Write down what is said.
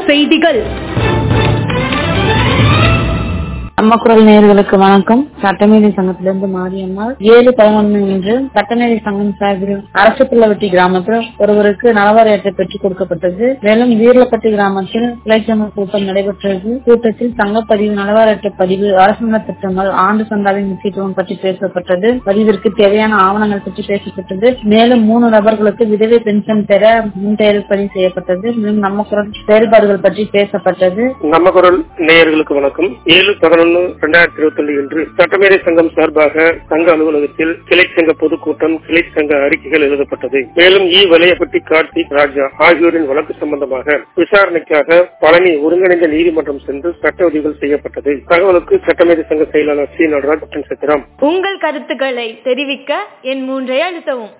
செய்திகள் அம்மா குரல் நேயர்களுக்கு வணக்கம் சட்டமேதை சங்கத்திலிருந்து மாரியம்மாள் ஏழு பதினொன்று இன்று சட்டமேதை சங்கம் சார்பில் அரசு பிள்ளவட்டி கிராமத்தில் ஒருவருக்கு நலவாரி அட்டை பெற்றுக் கொடுக்கப்பட்டது மேலும் வீரலப்பட்டி கிராமத்தில் இலக்கியம கூட்டம் நடைபெற்றது கூட்டத்தில் சங்கப்பதிவு நலவாரி அட்டை பதிவு அரசு நல திட்டங்கள் ஆண்டு சந்தாவின் முக்கியத்துவம் பற்றி பேசப்பட்டது பதிவிற்கு தேவையான ஆவணங்கள் பற்றி பேசப்பட்டது மேலும் மூணு நபர்களுக்கு விதவை பென்ஷன் பெற முன்பெயர் பதிவு செய்யப்பட்டது மேலும் நம்ம குரல் செயல்பாடுகள் பற்றி பேசப்பட்டது நம்ம குரல் நேயர்களுக்கு வணக்கம் ஏழு பதினொன்று இரண்டாயிரத்தி இருபத்தி ஒன்று இன்று சட்டமேதை சங்கம் சார்பாக சங்க அலுவலகத்தில் கிளை சங்க பொதுக்கூட்டம் கிளை சங்க அறிக்கைகள் எழுதப்பட்டது மேலும் இ வலையப்பட்டி கார்த்திக் ராஜா ஆகியோரின் வழக்கு சம்பந்தமாக விசாரணைக்காக பழனி ஒருங்கிணைந்த நீதிமன்றம் சென்று சட்ட உதவிகள் செய்யப்பட்டது தகவலுக்கு சட்டமேதை சங்க செயலாளர் சி நடராஜ் சித்திரம் உங்கள் கருத்துக்களை தெரிவிக்க என் மூன்றை அழுத்தவும்